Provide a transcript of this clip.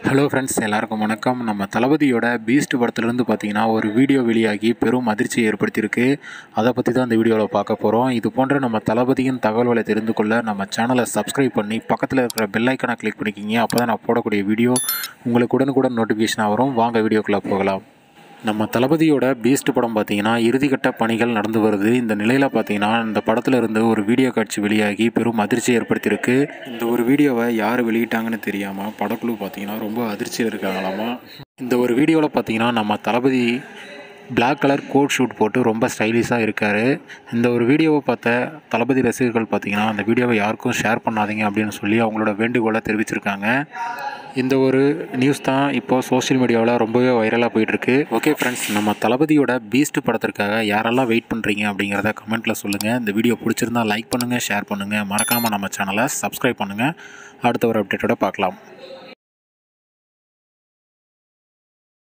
hello friends எல்லாருக்கும் வணக்கம் நம்ம தளபதியோட பீஸ்ட் படத்துலேருந்து பார்த்தீங்கன்னா ஒரு வீடியோ வெளியாகி பெரும் அதிர்ச்சியை ஏற்படுத்தியிருக்கு அதை பற்றி தான் இந்த வீடியோவில் பார்க்க போகிறோம் இது போன்ற நம்ம தளபதியின் தகவல்களை தெரிந்து கொள்ள நம்ம சேனலை சப்ஸ்கிரைப் பண்ணி பக்கத்தில் இருக்கிற பெல் ஐக்கனை கிளிக் பண்ணிக்கிங்க அப்போ தான் நான் போடக்கூடிய வீடியோ உங்களுக்கு உடனுக்குடன் நோட்டிஃபிகேஷனாக வரும் வாங்க வீடியோக்குள்ளே போகலாம் நம்ம தளபதியோட பீஸ்ட் படம் பார்த்தீங்கன்னா இறுதிக்கட்ட பணிகள் நடந்து வருது இந்த நிலையில் பார்த்தீங்கன்னா இந்த படத்துல இருந்து ஒரு வீடியோ காட்சி வெளியாகி பெரும் அதிர்ச்சி ஏற்படுத்தியிருக்கு இந்த ஒரு வீடியோவை யார் வெளியிட்டாங்கன்னு தெரியாமல் படக்குழு பார்த்தீங்கன்னா ரொம்ப அதிர்ச்சியில் இருக்காங்களாமா இந்த ஒரு வீடியோவில் பார்த்தீங்கன்னா நம்ம Thalapathy Black colour coat suit போட்டு ரொம்ப ஸ்டைலிஷாக இருக்கார் இந்த ஒரு வீடியோவை பார்த்த தளபதி ரசிகர்கள் பார்த்தீங்கன்னா அந்த வீடியோவை யாருக்கும் ஷேர் பண்ணாதீங்க அப்படின்னு சொல்லி அவங்களோட வேண்டுகோளை தெரிவிச்சிருக்காங்க இந்த ஒரு நியூஸ் தான் இப்போ சோஷியல் மீடியாவில் ரொம்பவே வைரலாக போயிட்டுருக்கு ஓகே ஃப்ரெண்ட்ஸ் நம்ம தளபதியோட பீஸ்ட் படத்திற்காக யாரெல்லாம் வெயிட் பண்ணுறீங்க அப்படிங்கிறத கமெண்ட்டில் சொல்லுங்கள் இந்த வீடியோ பிடிச்சிருந்தா லைக் பண்ணுங்கள் ஷேர் பண்ணுங்கள் மறக்காமல் நம்ம சேனலை சப்ஸ்கிரைப் பண்ணுங்கள் அடுத்த ஒரு அப்டேட்டோட பார்க்கலாம்